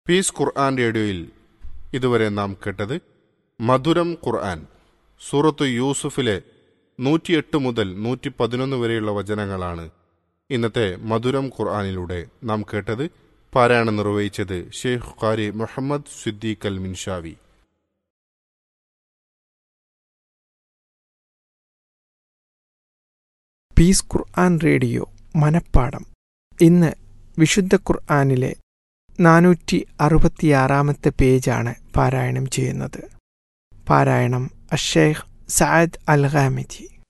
piece ഖുർആൻ റേഡിയോയിൽ ഇതുവരെ നാം കേട്ടത് മധുരം ഖുർആൻ സൂറത്ത് യൂസുഫിലെ നൂറ്റിയെട്ട് മുതൽ നൂറ്റി പതിനൊന്ന് വരെയുള്ള വചനങ്ങളാണ് ഇന്നത്തെ മധുരം ഖുർആനിലൂടെ നാം കേട്ടത് പാരായണം നിർവഹിച്ചത് Sheikh Qari Muhammad Siddiq al Minshawi peace Quran radio മനപ്പാടം ഇന്ന് വിശുദ്ധ ഖുർആനിലെ നാനൂറ്റി അറുപത്തിയാറാമത്തെ പേജാണ് പാരായണം ചെയ്യുന്നത് പാരായണം അഷേഖ് സയദ് അൽ ഖാമിജി